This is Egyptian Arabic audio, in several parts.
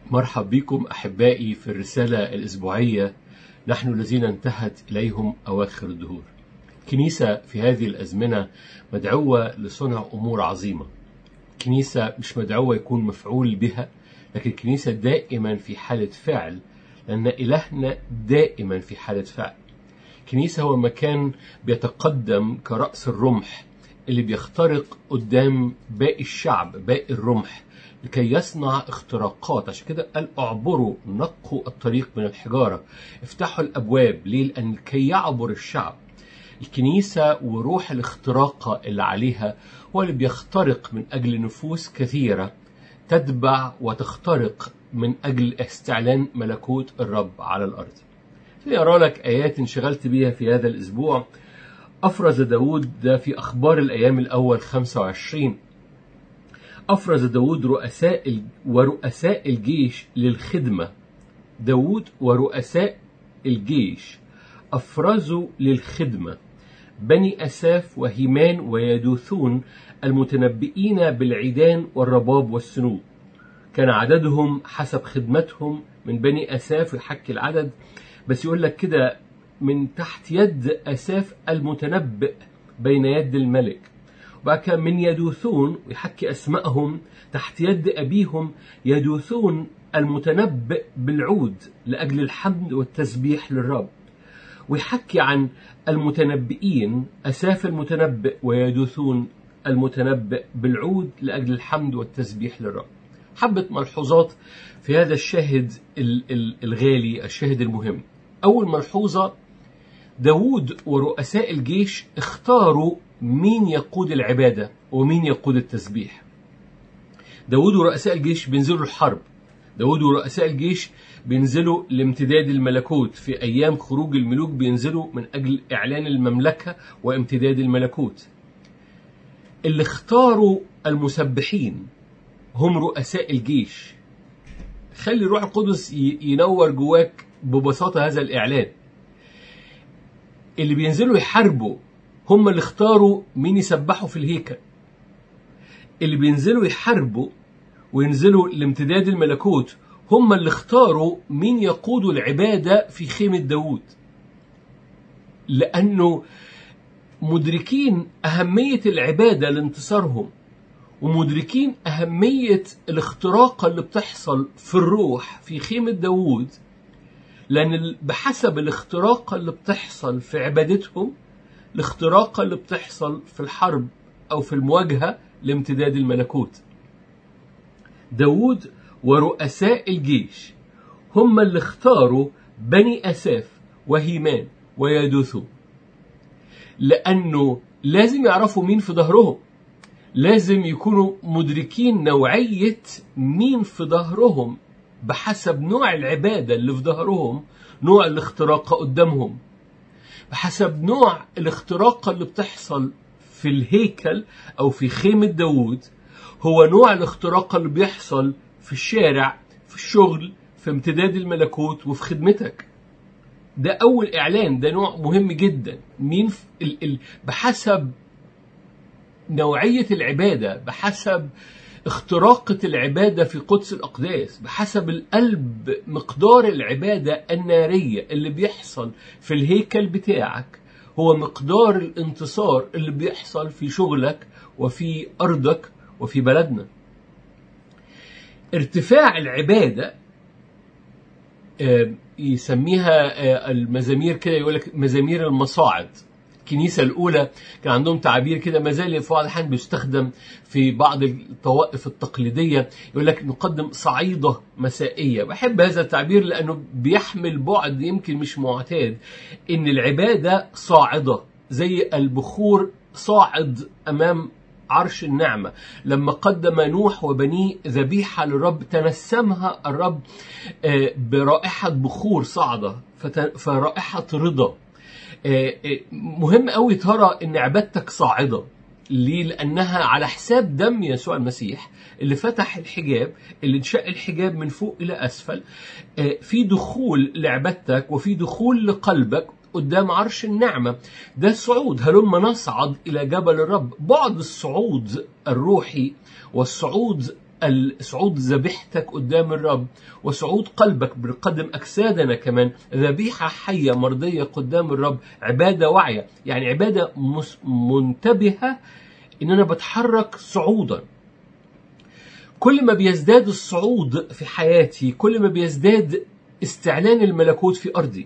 مرحب بكم أحبائي في الرسالة الأسبوعية نحن الذين انتهت إليهم أواخر الدهور كنيسة في هذه الأزمنة مدعوة لصنع أمور عظيمة كنيسة مش مدعوة يكون مفعول بها لكن كنيسة دائما في حالة فعل لأن إلهنا دائما في حالة فعل كنيسة هو مكان بيتقدم كرأس الرمح اللي بيخترق قدام باقي الشعب باقي الرمح لكي يصنع اختراقات عشان كده قال اعبروا نقوا الطريق من الحجارة افتحوا الأبواب ليه لأن كي يعبر الشعب الكنيسة وروح الاختراقة اللي عليها هو اللي بيخترق من أجل نفوس كثيرة تتبع وتخترق من أجل استعلان ملكوت الرب على الأرض خليني أقرأ لك آيات انشغلت بيها في هذا الأسبوع أفرز داود ده في أخبار الأيام الأول 25 أفرز داود رؤساء ورؤساء الجيش للخدمة داود ورؤساء الجيش أفرزوا للخدمة بني أساف وهيمان ويدوثون المتنبئين بالعيدان والرباب والسنود كان عددهم حسب خدمتهم من بني أساف يحكي العدد بس يقول لك كده من تحت يد أساف المتنبئ بين يد الملك وبعد كده من يدوثون ويحكي أسمائهم تحت يد أبيهم يدوثون المتنبئ بالعود لأجل الحمد والتسبيح للرب ويحكي عن المتنبئين أساف المتنبئ ويدوثون المتنبئ بالعود لأجل الحمد والتسبيح للرب حبة ملحوظات في هذا الشاهد الغالي الشاهد المهم أول ملحوظة داود ورؤساء الجيش اختاروا مين يقود العبادة ومين يقود التسبيح داود ورؤساء الجيش بينزلوا الحرب داود ورؤساء الجيش بينزلوا لامتداد الملكوت في أيام خروج الملوك بينزلوا من أجل إعلان المملكة وامتداد الملكوت اللي اختاروا المسبحين هم رؤساء الجيش خلي الروح القدس ينور جواك ببساطة هذا الإعلان اللي بينزلوا يحاربوا هم اللي اختاروا مين يسبحوا في الهيكل اللي بينزلوا يحاربوا وينزلوا لامتداد الملكوت هم اللي اختاروا مين يقودوا العبادة في خيمة داود لأنه مدركين أهمية العبادة لانتصارهم ومدركين أهمية الاختراقة اللي بتحصل في الروح في خيمة داود لأن بحسب الاختراقة اللي بتحصل في عبادتهم الاختراقة اللي بتحصل في الحرب أو في المواجهة لامتداد الملكوت داود ورؤساء الجيش هم اللي اختاروا بني أساف وهيمان ويدوثون لأنه لازم يعرفوا مين في ظهرهم لازم يكونوا مدركين نوعية مين في ظهرهم بحسب نوع العبادة اللي في ظهرهم نوع الاختراق قدامهم بحسب نوع الاختراقة اللي بتحصل في الهيكل أو في خيمة داود هو نوع الاختراقة اللي بيحصل في الشارع في الشغل في امتداد الملكوت وفي خدمتك ده أول إعلان ده نوع مهم جدا مين ال ال بحسب نوعية العبادة بحسب اختراقة العبادة في قدس الأقداس بحسب القلب مقدار العبادة النارية اللي بيحصل في الهيكل بتاعك هو مقدار الانتصار اللي بيحصل في شغلك وفي أرضك وفي بلدنا ارتفاع العبادة يسميها المزامير كده يقول لك مزامير المصاعد الكنيسة الأولى كان عندهم تعابير كده ما زال في بعض الأحيان بيستخدم في بعض الطوائف التقليدية يقول لك نقدم صعيدة مسائية بحب هذا التعبير لأنه بيحمل بعد يمكن مش معتاد إن العبادة صاعدة زي البخور صاعد أمام عرش النعمة لما قدم نوح وبنيه ذبيحة للرب تنسمها الرب برائحة بخور صعدة فرائحة رضا مهم قوي ترى ان عبادتك صاعده ليه؟ لانها على حساب دم يسوع المسيح اللي فتح الحجاب اللي انشق الحجاب من فوق الى اسفل في دخول لعبادتك وفي دخول لقلبك قدام عرش النعمة ده صعود هلما نصعد إلى جبل الرب بعد الصعود الروحي والصعود صعود ذبيحتك قدام الرب وصعود قلبك بنقدم أجسادنا كمان ذبيحة حية مرضية قدام الرب عبادة واعية يعني عبادة منتبهة إن أنا بتحرك صعودا كل ما بيزداد الصعود في حياتي كل ما بيزداد استعلان الملكوت في أرضي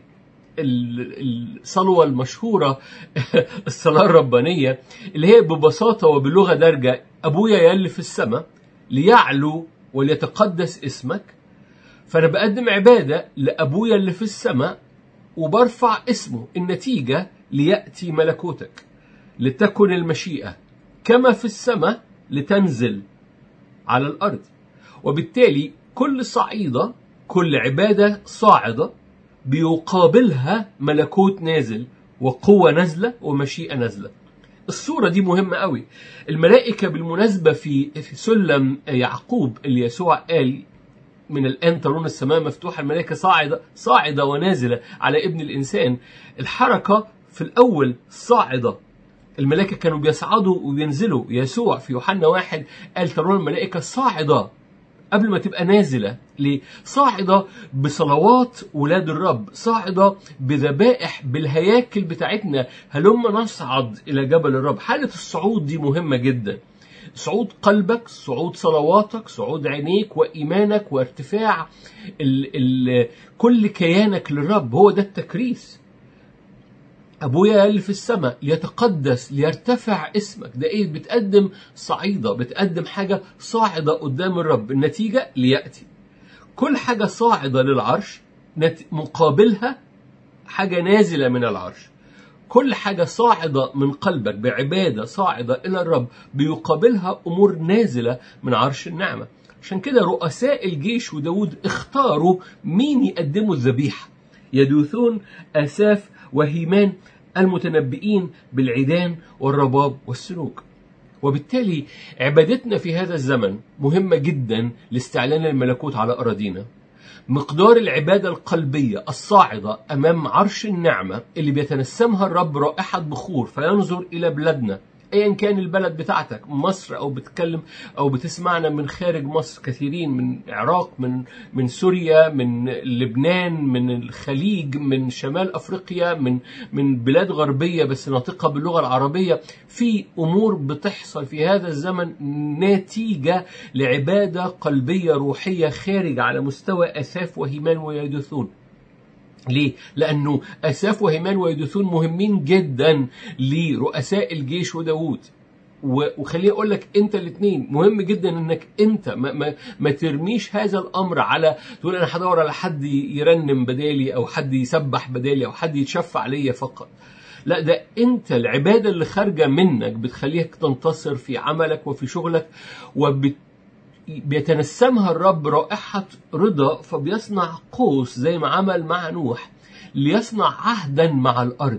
الصلوة المشهورة الصلاة الربانية اللي هي ببساطة وبلغة دارجة أبويا يلي في السماء ليعلو وليتقدس اسمك فأنا بقدم عبادة لأبويا اللي في السماء وبرفع اسمه النتيجة ليأتي ملكوتك لتكن المشيئة كما في السماء لتنزل على الأرض وبالتالي كل صعيدة كل عبادة صاعدة بيقابلها ملكوت نازل وقوة نازلة ومشيئة نازلة الصورة دي مهمة قوي الملائكة بالمناسبة في في سلم يعقوب اللي يسوع قال من الآن ترون السماء مفتوحة الملائكة صاعدة صاعدة ونازلة على ابن الإنسان الحركة في الأول صاعدة الملائكة كانوا بيصعدوا وبينزلوا يسوع في يوحنا واحد قال ترون الملائكة صاعدة قبل ما تبقى نازلة ليه؟ صاعدة بصلوات ولاد الرب صاعدة بذبائح بالهياكل بتاعتنا هلما نصعد إلى جبل الرب حالة الصعود دي مهمة جدا صعود قلبك صعود صلواتك صعود عينيك وإيمانك وارتفاع ال ال كل كيانك للرب هو ده التكريس أبويا اللي في السماء يتقدس ليرتفع اسمك ده إيه بتقدم صعيدة بتقدم حاجة صاعدة قدام الرب النتيجة ليأتي كل حاجة صاعدة للعرش مقابلها حاجة نازلة من العرش كل حاجة صاعدة من قلبك بعبادة صاعدة إلى الرب بيقابلها أمور نازلة من عرش النعمة عشان كده رؤساء الجيش وداود اختاروا مين يقدموا الذبيحة يدوثون أساف وهيمان المتنبئين بالعيدان والرباب والسلوك وبالتالي عبادتنا في هذا الزمن مهمة جدا لاستعلان الملكوت على أراضينا مقدار العبادة القلبية الصاعدة أمام عرش النعمة اللي بيتنسمها الرب رائحة بخور فينظر إلى بلادنا ايا كان البلد بتاعتك مصر او بتتكلم او بتسمعنا من خارج مصر كثيرين من العراق من من سوريا من لبنان من الخليج من شمال افريقيا من من بلاد غربيه بس ناطقه باللغه العربيه في امور بتحصل في هذا الزمن نتيجه لعباده قلبيه روحيه خارج على مستوى اثاف وهيمان ويدثون ليه؟ لأنه أساف وهيمان ويدثون مهمين جدا لرؤساء الجيش وداود وخليني اقول لك انت الاثنين مهم جدا انك انت ما, ما, ما ترميش هذا الامر على تقول انا هدور على حد يرنم بدالي او حد يسبح بدالي او حد يتشفع ليا فقط لا ده انت العباده اللي خارجه منك بتخليك تنتصر في عملك وفي شغلك وبت بيتنسمها الرب رائحة رضا فبيصنع قوس زي ما عمل مع نوح ليصنع عهدا مع الأرض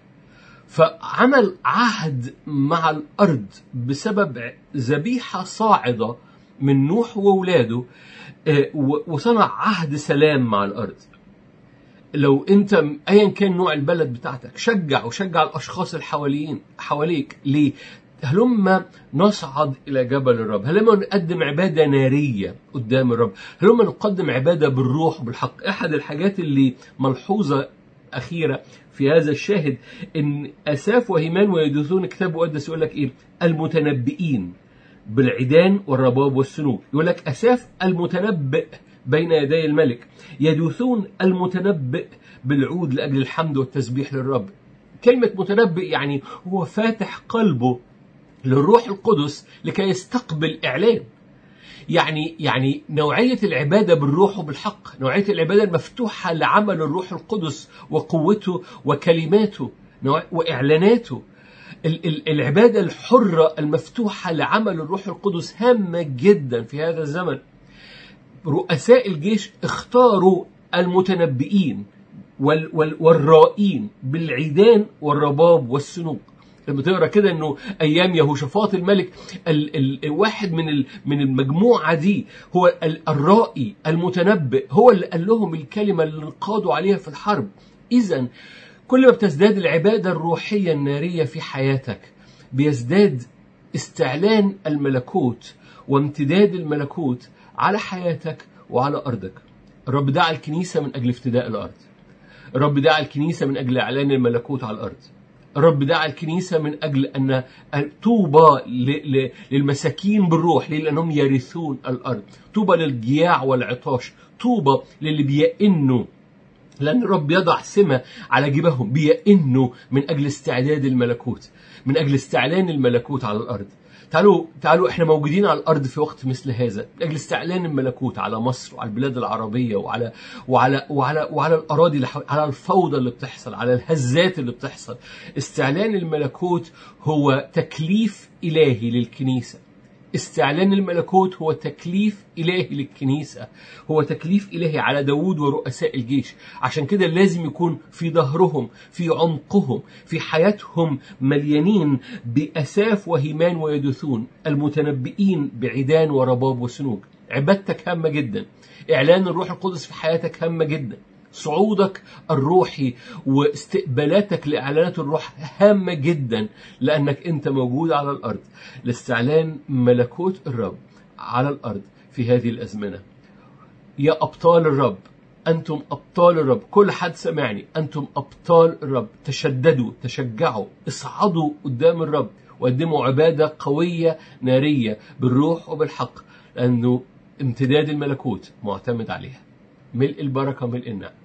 فعمل عهد مع الأرض بسبب ذبيحة صاعدة من نوح وولاده وصنع عهد سلام مع الأرض لو انت ايا كان نوع البلد بتاعتك شجع وشجع الاشخاص الحواليين حواليك ليه هلما نصعد إلى جبل الرب هلما نقدم عبادة نارية قدام الرب هلما نقدم عبادة بالروح بالحق أحد الحاجات اللي ملحوظة أخيرة في هذا الشاهد إن أساف وهيمان ويدوثون كتاب مقدس يقول لك إيه المتنبئين بالعيدان والرباب والسنوك يقول لك أساف المتنبئ بين يدي الملك يدوثون المتنبئ بالعود لأجل الحمد والتسبيح للرب كلمة متنبئ يعني هو فاتح قلبه للروح القدس لكي يستقبل إعلان يعني يعني نوعية العبادة بالروح وبالحق نوعية العبادة المفتوحة لعمل الروح القدس وقوته وكلماته وإعلاناته العبادة الحرة المفتوحة لعمل الروح القدس هامة جدا في هذا الزمن رؤساء الجيش اختاروا المتنبئين والرائين بالعيدان والرباب والسنوك لما تقرا كده انه ايام يهوشافاط الملك ال ال واحد من ال من المجموعه دي هو الرائي المتنبئ هو اللي قال لهم الكلمه اللي انقادوا عليها في الحرب اذا كل ما بتزداد العباده الروحيه الناريه في حياتك بيزداد استعلان الملكوت وامتداد الملكوت على حياتك وعلى أرضك الرب دعا الكنيسة من أجل افتداء الأرض الرب دعا الكنيسة من أجل إعلان الملكوت على الأرض الرب دعا الكنيسة من أجل أن طوبى للمساكين بالروح ليه؟ لأنهم يرثون الأرض طوبى للجياع والعطاش طوبى للي بيئنوا لأن الرب يضع سمة على جبههم بيئنوا من أجل استعداد الملكوت من أجل استعلان الملكوت على الأرض تعالوا تعالوا احنا موجودين على الارض في وقت مثل هذا لاجل استعلان الملكوت على مصر وعلى البلاد العربيه وعلى وعلى وعلى وعلى الاراضي اللي على الفوضى اللي بتحصل على الهزات اللي بتحصل استعلان الملكوت هو تكليف الهي للكنيسه استعلان الملكوت هو تكليف إلهي للكنيسة هو تكليف إلهي على داود ورؤساء الجيش عشان كده لازم يكون في ظهرهم في عمقهم في حياتهم مليانين بأساف وهيمان ويدثون المتنبئين بعيدان ورباب وسنوج عبادتك هامة جدا إعلان الروح القدس في حياتك هامة جدا صعودك الروحي واستقبالاتك لإعلانات الروح هامة جدا لأنك أنت موجود على الأرض لاستعلان ملكوت الرب على الأرض في هذه الأزمنة يا أبطال الرب أنتم أبطال الرب كل حد سمعني أنتم أبطال الرب تشددوا تشجعوا اصعدوا قدام الرب وقدموا عبادة قوية نارية بالروح وبالحق لأنه امتداد الملكوت معتمد عليها ملء البركة ملء النعم